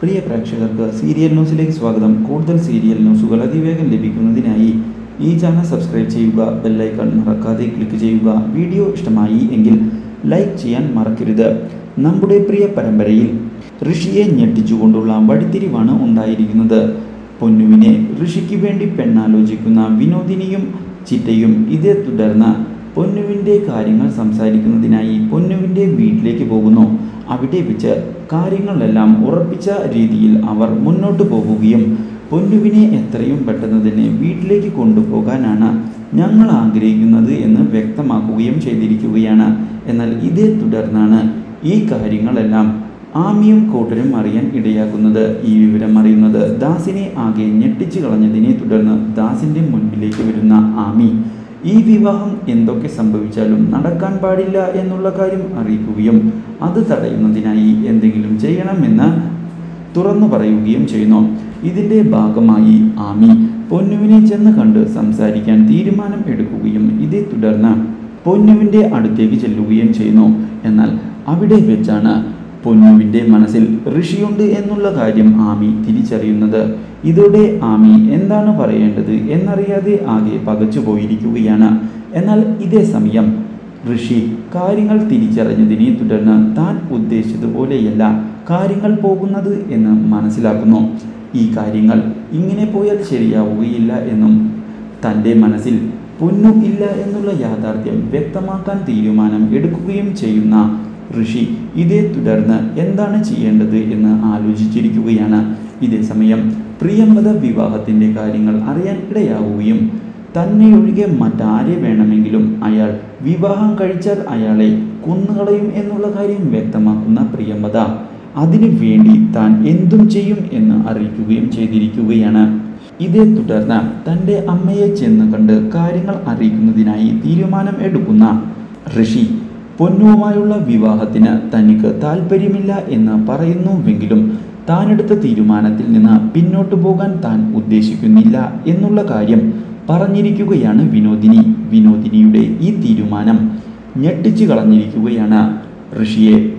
പ്രിയ പ്രേക്ഷകർക്ക് സീരിയൽ ന്യൂസിലേക്ക് സ്വാഗതം കൂടുതൽ സീരിയൽ ന്യൂസുകൾ അതിവേഗം ലഭിക്കുന്നതിനായി ഈ ചാനൽ സബ്സ്ക്രൈബ് ചെയ്യുക ബെല്ലൈക്കൺ മറക്കാതെ ക്ലിക്ക് ചെയ്യുക വീഡിയോ ഇഷ്ടമായി എങ്കിൽ ലൈക്ക് ചെയ്യാൻ മറക്കരുത് നമ്മുടെ പ്രിയ പരമ്പരയിൽ ഋഷിയെ ഞെട്ടിച്ചുകൊണ്ടുള്ള വഴിത്തിരിവാണ് ഉണ്ടായിരിക്കുന്നത് പൊന്നുവിനെ ഋഷിക്ക് വേണ്ടി പെണ്ണാലോചിക്കുന്ന വിനോദിനിയും ചിറ്റയും ഇതേ തുടർന്ന് പൊന്നുവിൻ്റെ കാര്യങ്ങൾ സംസാരിക്കുന്നതിനായി പൊന്നുവിൻ്റെ വീട്ടിലേക്ക് പോകുന്നു അവിടെ വെച്ച് കാര്യങ്ങളെല്ലാം ഉറപ്പിച്ച രീതിയിൽ അവർ മുന്നോട്ട് പോകുകയും പൊന്നുവിനെ എത്രയും പെട്ടെന്ന് തന്നെ വീട്ടിലേക്ക് കൊണ്ടുപോകാനാണ് ഞങ്ങൾ ആഗ്രഹിക്കുന്നത് എന്ന് വ്യക്തമാക്കുകയും ചെയ്തിരിക്കുകയാണ് എന്നാൽ ഇതേ തുടർന്നാണ് ഈ കാര്യങ്ങളെല്ലാം ആമിയും കൂട്ടരും അറിയാൻ ഇടയാക്കുന്നത് ഈ വിവരം അറിയുന്നത് ദാസിനെ ആകെ ഞെട്ടിച്ചു കളഞ്ഞതിനെ തുടർന്ന് ദാസിന്റെ മുൻപിലേക്ക് വരുന്ന ആമി ഈ വിവാഹം എന്തൊക്കെ സംഭവിച്ചാലും നടക്കാൻ പാടില്ല എന്നുള്ള കാര്യം അറിയിക്കുകയും അത് തടയുന്നതിനായി എന്തെങ്കിലും ചെയ്യണമെന്ന് തുറന്നു പറയുകയും ചെയ്യുന്നു ഇതിൻ്റെ ഭാഗമായി ആമി പൊന്നുവിനെ ചെന്ന് കണ്ട് സംസാരിക്കാൻ തീരുമാനം എടുക്കുകയും ഇതേ തുടർന്ന് പൊന്നുവിൻ്റെ അടുത്തേക്ക് ചെല്ലുകയും ചെയ്യുന്നു എന്നാൽ അവിടെ വെച്ചാണ് പൊന്നുവിൻ്റെ മനസ്സിൽ ഋഷിയുണ്ട് എന്നുള്ള കാര്യം ആമി തിരിച്ചറിയുന്നത് ഇതോടെ ആമി എന്താണ് പറയേണ്ടത് എന്നറിയാതെ ആകെ പകച്ചു പോയിരിക്കുകയാണ് എന്നാൽ ഇതേ സമയം ഋഷി കാര്യങ്ങൾ തിരിച്ചറിഞ്ഞതിനെ തുടർന്ന് താൻ ഉദ്ദേശിച്ചതുപോലെയല്ല കാര്യങ്ങൾ പോകുന്നത് എന്ന് മനസ്സിലാക്കുന്നു ഈ കാര്യങ്ങൾ ഇങ്ങനെ പോയാൽ ശരിയാവുകയില്ല എന്നും തൻ്റെ മനസ്സിൽ പൊന്നു ഇല്ല എന്നുള്ള യാഥാർത്ഥ്യം വ്യക്തമാക്കാൻ തീരുമാനം എടുക്കുകയും ചെയ്യുന്ന ഋഷി ഇതേ തുടർന്ന് എന്താണ് ചെയ്യേണ്ടത് എന്ന് ആലോചിച്ചിരിക്കുകയാണ് ഇതേ സമയം പ്രിയംവദ വിവാഹത്തിൻ്റെ കാര്യങ്ങൾ അറിയാൻ ഇടയാവുകയും തന്നെ ഒഴികെ മറ്റാരെ വേണമെങ്കിലും അയാൾ വിവാഹം കഴിച്ചാൽ അയാളെ കൊന്നുകളയും എന്നുള്ള കാര്യം വ്യക്തമാക്കുന്ന പ്രിയംവദ അതിനു വേണ്ടി താൻ എന്തും ചെയ്യും എന്ന് അറിയിക്കുകയും ചെയ്തിരിക്കുകയാണ് ഇതേ തുടർന്ന് തൻ്റെ അമ്മയെ ചെന്ന് കണ്ട് കാര്യങ്ങൾ അറിയിക്കുന്നതിനായി തീരുമാനം എടുക്കുന്ന ഋഷി പൊന്നുവുമായുള്ള വിവാഹത്തിന് തനിക്ക് താല്പര്യമില്ല എന്ന് പറയുന്നുവെങ്കിലും താനെടുത്ത തീരുമാനത്തിൽ നിന്ന് പിന്നോട്ടു പോകാൻ താൻ ഉദ്ദേശിക്കുന്നില്ല എന്നുള്ള കാര്യം പറഞ്ഞിരിക്കുകയാണ് വിനോദിനി വിനോദിനിയുടെ ഈ തീരുമാനം ഞെട്ടിച്ചു കളഞ്ഞിരിക്കുകയാണ് ഋഷിയെ